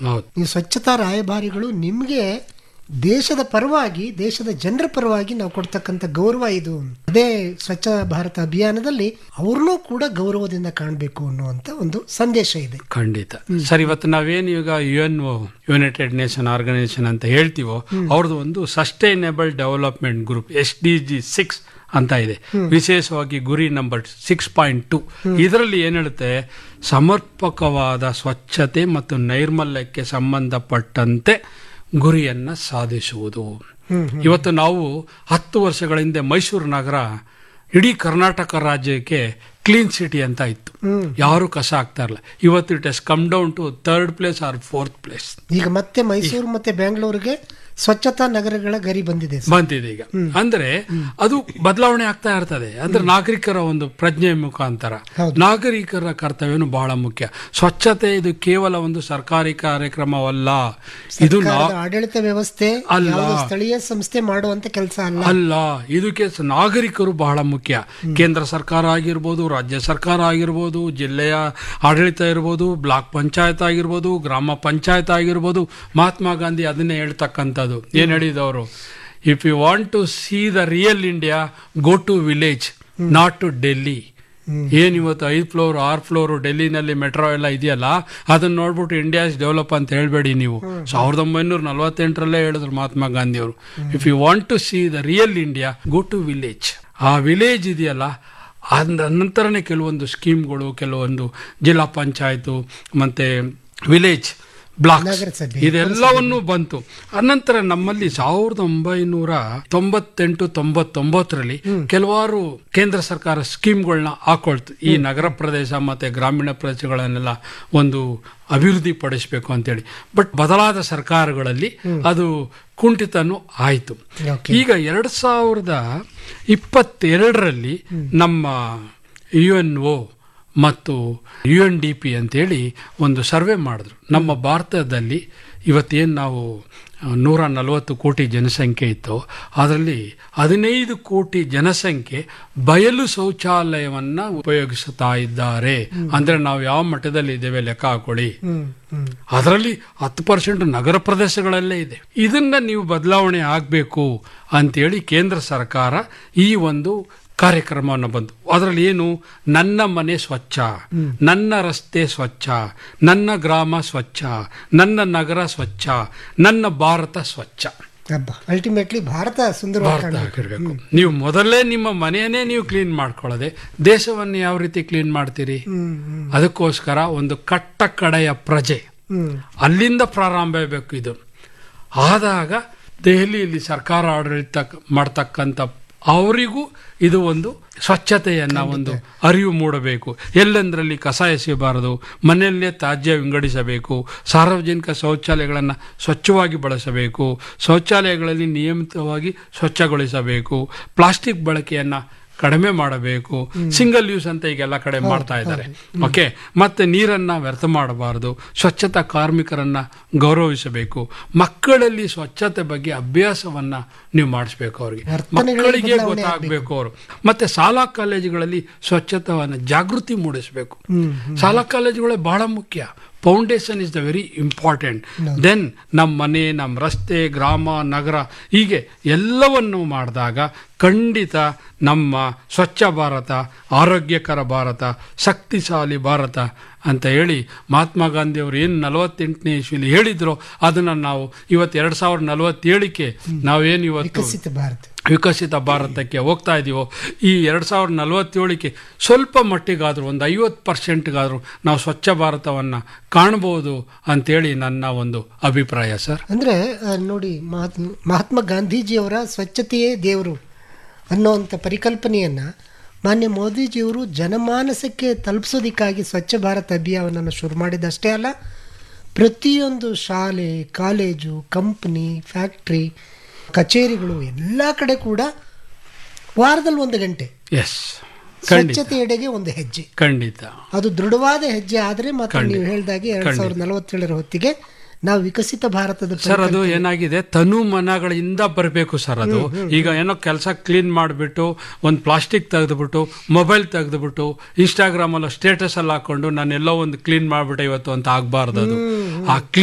ಹೌದು ನೀವು ಸ್ವಚ್ಛತಾ ರಾಯಭಾರಿಗಳು ನಿಮಗೆ ದೇಶದ ಪರವಾಗಿ ದೇಶದ ಜನರ ಪರವಾಗಿ ನಾವು ಕೊಡ್ತಕ್ಕಂಥ ಗೌರವ ಇದು ಅದೇ ಸ್ವಚ್ಛ ಭಾರತ ಅಭಿಯಾನದಲ್ಲಿ ಅವ್ರನ್ನೂ ಕೂಡ ಗೌರವದಿಂದ ಕಾಣಬೇಕು ಅನ್ನುವಂಥ ಒಂದು ಸಂದೇಶ ಇದೆ ಖಂಡಿತ ಸರ್ ಇವತ್ತು ನಾವೇನು ಈಗ U N united nation organisation ಅಂತ ಹೇಳ್ತೀವೋ ಅವ್ರದ್ದು ಒಂದು sustainable development group S D G six ಅಂತ ಇದೆ ವಿಶೇಷವಾಗಿ ಗುರಿ ನಂಬರ್ ಸಿಕ್ಸ್ ಪಾಯಿಂಟ್ ಟು ಇದರಲ್ಲಿ ಏನ್ ಹೇಳುತ್ತೆ ಸಮರ್ಪಕವಾದ ಸ್ವಚ್ಛತೆ ಮತ್ತು ನೈರ್ಮಲ್ಯಕ್ಕೆ ಸಂಬಂಧಪಟ್ಟಂತೆ ಗುರಿಯನ್ನ ಸಾಧಿಸುವುದು ಇವತ್ತು ನಾವು ಹತ್ತು ವರ್ಷಗಳ ಹಿಂದೆ ಮೈಸೂರು ನಗರ ಇಡೀ ಕರ್ನಾಟಕ ರಾಜ್ಯಕ್ಕೆ ಕ್ಲೀನ್ ಸಿಟಿ ಅಂತ ಇತ್ತು ಯಾರು ಕಸ ಆಗ್ತಾ ಇರಲ್ಲ ಇವತ್ತು it is come down to third place or fourth place ಈಗ ಮತ್ತೆ ಮೈಸೂರು ಮತ್ತೆ ಬೆಂಗಳೂರಿಗೆ ಸ್ವಚ್ಛತಾ ನಗರಗಳ ಗರಿ ಬಂದಿದೆ ಸರ್. ಬಂದಿದೆ ಈಗ ಅಂದ್ರೆ ಅದು ಬದಲಾವಣೆ ಆಗ್ತಾ ಇರ್ತದೆ ಅಂದ್ರೆ ನಾಗರಿಕರ ಒಂದು ಪ್ರಜ್ಞೆ ಮುಖಾಂತರ ಹೌದು. ನಾಗರಿಕರ ಕರ್ತವ್ಯನು ಬಹಳ ಮುಖ್ಯ ಸ್ವಚ್ಛತೆ ಇದು ಕೇವಲ ಒಂದು ಸರ್ಕಾರಿ ಕಾರ್ಯಕ್ರಮವಲ್ಲ ಇದು ನಾ ಸರ್ಕಾರದ ಆಡಳಿತ ವ್ಯವಸ್ಥೆ ಅಲ್ಲ. ಯಾವುದೋ ಸ್ಥಳೀಯ ಸಂಸ್ಥೆ ಮಾಡುವಂತ ಕೆಲಸ ಅಲ್ಲ ಅಲ್ಲ ಇದಕ್ಕೆ ಸ- ನಾಗರಿಕರು ಬಹಳ ಮುಖ್ಯ ಕೇಂದ್ರ ಸರ್ಕಾರ ಆಗಿರ್ಬೋದು ರಾಜ್ಯ ಸರ್ಕಾರ ಆಗಿರ್ಬೋದು ಜಿಲ್ಲೆಯ ಆಡಳಿತ ಇರ್ಬೋದು ಬ್ಲಾಕ್ ಪಂಚಾಯತ್ ಆಗಿರ್ಬೋದು ಗ್ರಾಮ ಪಂಚಾಯತ್ ಆಗಿರ್ಬೋದು ಮಹಾತ್ಮ ಗಾಂಧಿ ಅದನ್ನೇ ಹೇಳ್ತಕ್ಕಂಥದ್ದು ಏನ್ ಹೇಳಿದವರು if you want to see the real India go to village not to Delhi ಏನ್ ಇವತ್ತು ಐದು ಫ್ಲೋರ್ ಆರು ಫ್ಲೋರ್ ಡೆಲ್ಲಿನಲ್ಲಿ ಮೆಟ್ರೋ ಎಲ್ಲ ಇದೆಯಲ್ಲ ಅದನ್ನ ನೋಡ್ಬಿಟ್ಟು ಇಂಡಿಯಾ ಇಸ್ ಡೆವಲಪ್ ಅಂತ ಹೇಳ್ಬೇಡಿ ನೀವು ಸಾವಿರದ ಒಂಬೈನೂರ ನಲವತ್ತೆಂಟರಲ್ಲೇ ಹೇಳಿದ್ರು ಮಹಾತ್ಮ ಗಾಂಧಿ ಅವರು if you want to see the real India go to village ಆ ವಿಲೇಜ್ ಇದೆಯಲ್ಲ ಅದ ನಂತರನೇ ಕೆಲವೊಂದು ಸ್ಕೀಮ್ಗಳು ಕೆಲವೊಂದು ಜಿಲ್ಲಾ ಪಂಚಾಯತು ಮತ್ತೆ ವಿಲೇಜ್ ಬ್ಲಾಕ್ ನಗರಸಭೆ, ಇದೆಲ್ಲವನ್ನೂ ಬಂತು ಅನಂತರ ನಮ್ಮಲ್ಲಿ ಸಾವಿರದ ಒಂಬೈನೂರ ತೊಂಬತ್ತೆಂಟು ತೊಂಬತ್ತೊಂಬತ್ತರಲ್ಲಿ ಕೆಲವಾರು ಕೇಂದ್ರ ಸರ್ಕಾರ ಸ್ಕೀಮ್ಗಳನ್ನ ಹಾಕೊಳ್ತು ಈ ನಗರ ಪ್ರದೇಶ ಮತ್ತೆ ಗ್ರಾಮೀಣ ಪ್ರದೇಶಗಳನ್ನೆಲ್ಲ ಒಂದು ಅಭಿವೃದ್ಧಿ ಪಡಿಸಬೇಕು ಅಂತೇಳಿ ಬಟ್ ಬದಲಾದ ಸರ್ಕಾರಗಳಲ್ಲಿ ಅದು ಕುಂಠಿತನೂ ಆಯಿತು Okay. ಈಗ ಎರಡ್ ಸಾವಿರದ ಇಪ್ಪತ್ತೆರಡರಲ್ಲಿ ನಮ್ಮ ಯು ಎನ್ ಒ ಮತ್ತು ಯು ಎನ್ ಡಿ ಪಿ ಅಂತೇಳಿ ಒಂದು ಸರ್ವೆ ಮಾಡಿದ್ರು ನಮ್ಮ ಭಾರತದಲ್ಲಿ ಇವತ್ತೇನು ನಾವು ಆ, ನೂರ ನಲವತ್ತು ಕೋಟಿ ಜನಸಂಖ್ಯೆ ಇತ್ತು ಅದರಲ್ಲಿ ಹದಿನೈದು ಕೋಟಿ ಜನಸಂಖ್ಯೆ ಬಯಲು ಶೌಚಾಲಯವನ್ನ ಉಪಯೋಗಿಸುತ್ತಾ ಇದ್ದಾರೆ ಅಂದ್ರೆ ನಾವು ಯಾವ ಮಟ್ಟದಲ್ಲಿ ಇದ್ದೇವೆ ಲೆಕ್ಕ ಹಾಕೊಳ್ಳಿ ಹ್ಮ್ ಹ್ಮ್ ಅದರಲ್ಲಿ ಹತ್ತು ಪರ್ಸೆಂಟ್ ನಗರ ಪ್ರದೇಶಗಳಲ್ಲೇ ಇದೆ ಇದನ್ನ ನೀವು ಬದಲಾವಣೆ ಆಗಬೇಕು ಅಂತೇಳಿ ಕೇಂದ್ರ ಸರ್ಕಾರ ಈ ಒಂದು ಕಾರ್ಯಕ್ರಮವನ್ನು ಬಂತು ಅದರಲ್ಲಿ ಏನು ನನ್ನ ಮನೆ ಸ್ವಚ್ಛ ನನ್ನ ರಸ್ತೆ ಸ್ವಚ್ಛ ನನ್ನ ಗ್ರಾಮ ಸ್ವಚ್ಛ ನನ್ನ ನಗರ ಸ್ವಚ್ಛ ನನ್ನ ಭಾರತ ಸ್ವಚ್ಛ ಹಬ್ಬ ಅಲ್ಟಿಮೇಟ್ಲಿ ಭಾರತ ಸುಂದರವಾಗಿ ಭಾರತ ಕಾಣಬೇಕು. ಆಗಿರ್ಬೇಕು ನೀವು ಮೊದಲೇ ನಿಮ್ಮ ಮನೆಯನ್ನೇ ನೀವು ಕ್ಲೀನ್ ಮಾಡ್ಕೊಳ್ಳದೆ ದೇಶವನ್ನು ಯಾವ ರೀತಿ ಕ್ಲೀನ್ ಮಾಡ್ತೀರಿ ಹ್ಮ್ ಹ್ಮ್ ಅದಕ್ಕೋಸ್ಕರ ಒಂದು ಕಟ್ಟ ಕಡೆಯ ಪ್ರಜೆ ಹ್ಮ್ ಅಲ್ಲಿಂದ ಪ್ರಾರಂಭ ಆಗಬೇಕು ಇದು ಆದಾಗ ದೆಹಲಿಯಲ್ಲಿ ಸರ್ಕಾರ ಆಡಳಿತ ಮಾಡ್ತಕ್ಕಂಥ ಅವರಿಗೂ ಇದು ಒಂದು ಸ್ವಚ್ಛತೆಯನ್ನ ಒಂದು ಅರಿವು ಮೂಡಬೇಕು ಎಲ್ಲೆಂದರಲ್ಲಿ ಕಸ ಎಸೆಯಬಾರದು ಮನೆಯಲ್ಲೇ ತ್ಯಾಜ್ಯ ವಿಂಗಡಿಸಬೇಕು ಸಾರ್ವಜನಿಕ ಶೌಚಾಲಯಗಳನ್ನು ಸ್ವಚ್ಛವಾಗಿ ಬಳಸಬೇಕು ಶೌಚಾಲಯಗಳಲ್ಲಿ ನಿಯಮಿತವಾಗಿ ಸ್ವಚ್ಛಗೊಳಿಸಬೇಕು ಪ್ಲಾಸ್ಟಿಕ್ ಬಳಕೆಯನ್ನ ಕಡಿಮೆ ಮಾಡಬೇಕು ಸಿಂಗಲ್ ಯೂಸ್ ಅಂತ ಈಗೆಲ್ಲ ಕಡೆ ಮಾಡ್ತಾ ಇದ್ದಾರೆ ಓಕೆ ಮತ್ತೆ ನೀರನ್ನ ವ್ಯರ್ಥ ಮಾಡಬಾರದು ಸ್ವಚ್ಛತಾ ಕಾರ್ಮಿಕರನ್ನ ಗೌರವಿಸಬೇಕು ಮಕ್ಕಳಲ್ಲಿ ಸ್ವಚ್ಛತೆ ಬಗ್ಗೆ ಅಭ್ಯಾಸವನ್ನ ನೀವು ಮಾಡಿಸ್ಬೇಕು ಅವ್ರಿಗೆ ವರ್ತನೆಗಳಲ್ಲಿ ಮಕ್ಕಳಿಗೆ ಬದಲಾವಣೆ ಗೊತ್ತಾಗಬೇಕು ಅವರು ಮತ್ತೆ ಶಾಲಾ ಕಾಲೇಜುಗಳಲ್ಲಿ ಸ್ವಚ್ಛತವನ್ನು ಜಾಗೃತಿ ಮೂಡಿಸಬೇಕು ಹ್ಮ್ ಶಾಲಾ ಕಾಲೇಜುಗಳೇ ಬಹಳ ಮುಖ್ಯ foundation is the very important then ನಮ್ಮ ಮನೆ ನಮ್ಮ ರಸ್ತೆ ಗ್ರಾಮ ನಗರ ಹೀಗೆ ಎಲ್ಲವನ್ನು ಮಾಡಿದಾಗ ಖಂಡಿತ ನಮ್ಮ ಸ್ವಚ್ಛ ಭಾರತ ಆರೋಗ್ಯಕರ ಭಾರತ ಶಕ್ತಿಶಾಲಿ ಭಾರತ ಅಂತ ಹೇಳಿ ಮಹಾತ್ಮ ಗಾಂಧಿ ಅವರು ಏನು ನಲವತ್ತೆಂಟನೇ ಇಸ್ವಿಲಿ ಹೇಳಿದ್ರು ಅದನ್ನ ನಾವು ಇವತ್ತು ಎರಡ್ ಸಾವಿರದ ನಲವತ್ತೇಳಕ್ಕೆ ನಾವೇನು ಇವತ್ತು ವಿಕಸಿತ ಭಾರತ ವಿಕಸಿತ ಭಾರತಕ್ಕೆ ಹೋಗ್ತಾ ಇದೀವೋ ಈ ಎರಡು ಸಾವಿರದ ನಲವತ್ತೇಳಕ್ಕೆ ಸ್ವಲ್ಪ ಮಟ್ಟಿಗಾದರೂ ಒಂದು ಐವತ್ತು ಪರ್ಸೆಂಟ್ಗಾದರೂ ನಾವು ಸ್ವಚ್ಛ ಭಾರತವನ್ನು ಕಾಣಬಹುದು ಅಂತೇಳಿ ನನ್ನ ಒಂದು ಅಭಿಪ್ರಾಯ ಸರ್ ಅಂದ್ರೆ ಆ, ನೋಡಿ ಮಹಾತ್ಮ ಮಹಾತ್ಮ ಗಾಂಧೀಜಿಯವರ ಸ್ವಚ್ಛತೆಯೇ ದೇವರು ಅನ್ನೋಂಥ ಪರಿಕಲ್ಪನೆಯನ್ನ ಮಾನ್ಯ ಮೋದಿಜಿಯವರು ಜನಮಾನಸಕ್ಕೆ ತಲುಪಿಸೋದಕ್ಕಾಗಿ ಸ್ವಚ್ಛ ಭಾರತ್ ಅಭಿಯಾನವನ್ನು ಶುರು ಮಾಡಿದ್ದಷ್ಟೇ ಅಲ್ಲ ಪ್ರತಿಯೊಂದು ಶಾಲೆ ಕಾಲೇಜು ಕಂಪ್ನಿ ಫ್ಯಾಕ್ಟ್ರಿ ಕಚೇರಿಗಳು ಎಲ್ಲ ಕಡೆ ಕೂಡ ವಾರದಲ್ಲಿ ಒಂದು ಗಂಟೆ ಎಸ್ ಖಂಡಿತ ಸ್ವಚ್ಛತೆಯೆಡೆಗೆ ಒಂದು ಹೆಜ್ಜೆ ಖಂಡಿತ ಅದು ದೃಢವಾದ ಹೆಜ್ಜೆ ಆದರೆ ಮಾತ್ರ ಖಂಡಿತ. ನೀವು ಹೇಳ್ದಾಗೆ ಎರಡ್ ಸಾವಿರದ ನಲವತ್ತೇಳರ ಹೊತ್ತಿಗೆ ನಾವು ವಿಕಸಿತ ಭಾರತದ ಸರ್ ಅದು ಏನಾಗಿದೆ ತನು ಮನಗಳಿಂದ ಬರಬೇಕು ಸರ್ ಅದು ಈಗ ಏನೋ ಕೆಲಸ ಕ್ಲೀನ್ ಮಾಡಿಬಿಟ್ಟು ಒಂದು ಪ್ಲಾಸ್ಟಿಕ್ ತೆಗೆದುಬಿಟ್ಟು ಮೊಬೈಲ್ ತೆಗೆದುಬಿಟ್ಟು ಇನ್ಸ್ಟಾಗ್ರಾಮ್ ಅಲ್ಲಿ ಸ್ಟೇಟಸ್ ಅಲ್ಲಿ ಹಾಕೊಂಡು ನಾನು ಎಲ್ಲೋ ಒಂದು ಕ್ಲೀನ್ ಮಾಡ್ಬಿಟ್ಟೆ ಇವತ್ತು ಅಂತ ಆಗ್ಬಾರ್ದು ಅದು ಆ